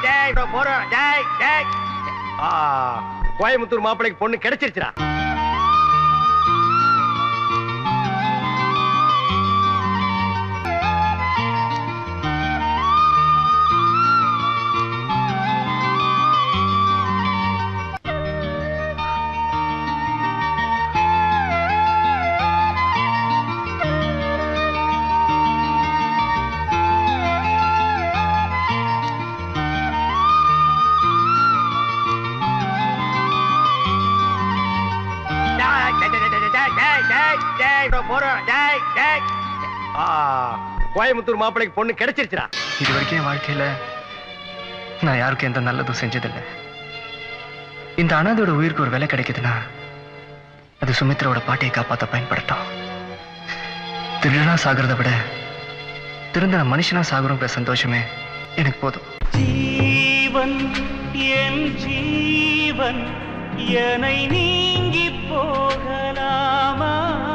டேய் இதோ போறோம் டேய் டேய் ஆ கோயம்புத்தூர் மாப்பிள்ளைக்கு பொண்ணு கிடைச்சிருச்சுடா டேய், டேய், டேய், டேய், டேய், டேய், டேய், டேய், இதோ போறோம் டேய் டேய் ஆ கோயம்புத்தூர் மாப்பிள்ளைக்கு பொண்ணு கிடைச்சிருச்சுடா இது வரைக்கும் என் வாழ்க்கையில நான் யாருக்கும் எந்த நல்லதும் செஞ்சதில்லை இந்த அனாதையோட உயிருக்கு ஒரு விலை கிடைக்குதுன்னா அது சுமித்ராவோட பாட்டியை காப்பாத்த பயன்படுத்தும் திருடனா சாகிறத விட திருந்த மனுஷனா சாகுறோங்கிற சந்தோஷமே எனக்கு போதும் ஜீவன் என் ஜீவன் என்னை நீங்கி போகலாமா